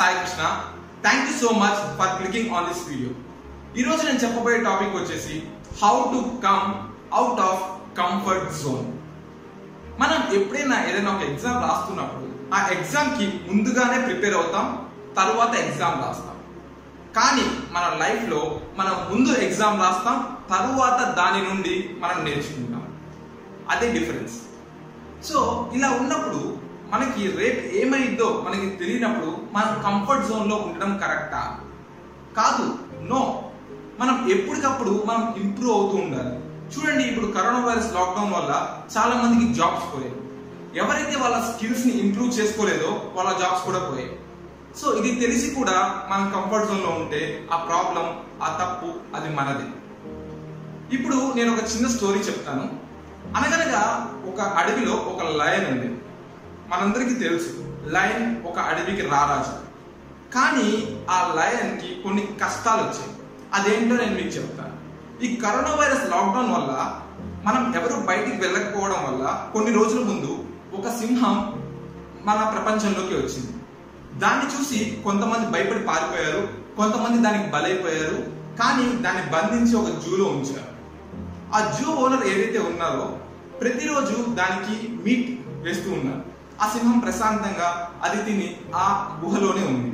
Sai Krishna thank you so much for clicking on this video ఈ రోజు నేను చెప్పబోయే టాపిక్ వచ్చేసి how to come out of comfort zone మనం ఎప్పుడైనా ఏదైనా ఒక ఎగ్జామ్ రాస్తున్నప్పుడు ఆ ఎగ్జామ్ కి ముందుగానే ప్రిపేర్ అవుతాం తర్వాత ఎగ్జామ్ రాస్తాం కానీ మన లైఫ్ లో మనం ముందు ఎగ్జామ్ రాస్తాం తరువాత దాని నుండి మనం నేర్చుకుంటాం అదే డిఫరెన్స్ సో ఇలా ఉన్నప్పుడు మనకి రేపు ఏమైందో మనకి తెలియనప్పుడు మనం కంఫర్ట్ జోన్ లో ఉండడం కరెక్టా కాదు నో మనం ఎప్పటికప్పుడు మనం ఇంప్రూవ్ అవుతూ ఉండాలి చూడండి ఇప్పుడు కరోనా వైరస్ లాక్డౌన్ వల్ల చాలా మందికి జాబ్స్ పోయాయి ఎవరైతే వాళ్ళ స్కిల్స్ ని ఇంప్రూవ్ చేసుకోలేదో వాళ్ళ జాబ్స్ కూడా పోయాయి సో ఇది తెలిసి కూడా మనం కంఫర్ట్ జోన్ లో ఉంటే ఆ ప్రాబ్లం ఆ తప్పు అది మనదే ఇప్పుడు నేను ఒక చిన్న స్టోరీ చెప్తాను అనగనగా ఒక అడవిలో ఒక లయన్ ఉంది మనందరికీ తెలుసు లయన్ ఒక అడవికి రారాజు కానీ ఆ లయన్ కి కొన్ని కష్టాలు వచ్చాయి అదేంటో నేను మీకు చెప్తాను ఈ కరోనా వైరస్ లాక్డౌన్ వల్ల మనం ఎవరు బయటికి వెళ్ళకపోవడం వల్ల కొన్ని రోజుల ముందు ఒక సింహం మన ప్రపంచంలోకి వచ్చింది దాన్ని చూసి కొంతమంది భయపడి పారిపోయారు కొంతమంది దానికి బలైపోయారు కానీ దాన్ని బంధించి ఒక జూలో ఉంచారు ఆ జూ ఓనర్ ఏదైతే ఉన్నారో ప్రతిరోజు దానికి మీట్ వేస్తూ ఉన్నారు ఆ సింహం ప్రశాంతంగా అది తిని ఆ గుహలోనే ఉంది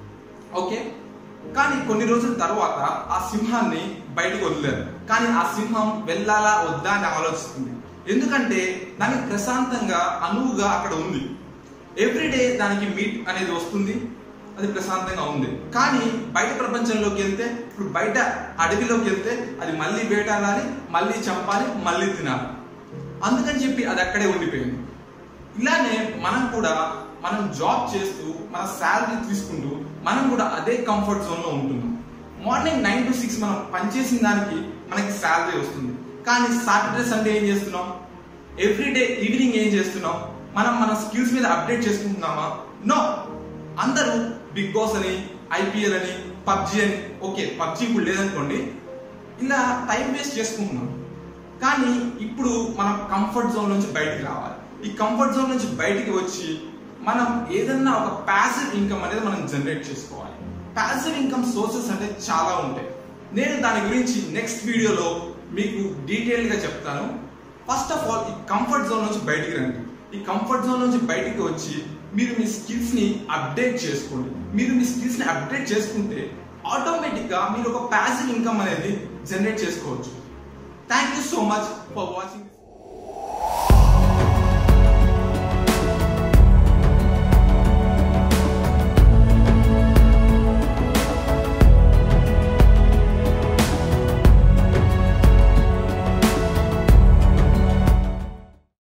ఓకే కానీ కొన్ని రోజుల తర్వాత ఆ సింహాన్ని బయటకు వదిలేరు కానీ ఆ సింహం వెళ్ళాలా వద్దా అని ఆలోచిస్తుంది ఎందుకంటే దానికి ప్రశాంతంగా అనువుగా అక్కడ ఉంది ఎవ్రీడే దానికి మీట్ అనేది వస్తుంది అది ప్రశాంతంగా ఉంది కానీ బయట ప్రపంచంలోకి వెళ్తే ఇప్పుడు బయట అడవిలోకి వెళ్తే అది మళ్ళీ వేటాడాలి మళ్ళీ చంపాలి మళ్ళీ తినాలి అందుకని చెప్పి అది అక్కడే ఉండిపోయింది ఇలానే మనం కూడా మనం జాబ్ చేస్తూ మన శాలరీ తీసుకుంటూ మనం కూడా అదే కంఫర్ట్ జోన్ లో ఉంటున్నాం మార్నింగ్ నైన్ టు సిక్స్ మనం పనిచేసిన దానికి మనకి శాలరీ వస్తుంది కానీ సాటర్డే సండే ఏం చేస్తున్నాం ఎవ్రీడే ఈవినింగ్ ఏం చేస్తున్నాం మనం మన స్కిల్స్ మీద అప్డేట్ చేసుకుంటున్నామా నో అందరూ బిగ్ బాస్ అని ఐపీఎల్ అని పబ్జి అని ఓకే పబ్జి ఇప్పుడు లేదనుకోండి ఇలా టైం వేస్ట్ చేసుకుంటున్నాం కానీ ఇప్పుడు మనం కంఫర్ట్ జోన్ నుంచి బయటికి రావాలి ఈ కంఫర్ట్ జోన్ నుంచి బయటికి వచ్చి మనం ఏదన్నా ఒక ప్యాసివ్ ఇన్కమ్ అనేది మనం జనరేట్ చేసుకోవాలి ప్యాసివ్ ఇన్కమ్ సోర్సెస్ అంటే చాలా ఉంటాయి నేను దాని గురించి నెక్స్ట్ వీడియోలో మీకు డీటెయిల్ గా చెప్తాను ఫస్ట్ ఆఫ్ ఆల్ ఈ కంఫర్ట్ జోన్ నుంచి బయటికి రండి ఈ కంఫర్ట్ జోన్ నుంచి బయటికి వచ్చి మీరు మీ స్కిల్స్ ని అప్డేట్ చేసుకోండి మీరు మీ స్కిల్స్ ని అప్డేట్ చేసుకుంటే ఆటోమేటిక్ గా మీరు ఒక ప్యాసివ్ ఇన్కమ్ అనేది జనరేట్ చేసుకోవచ్చు thank you so much for watching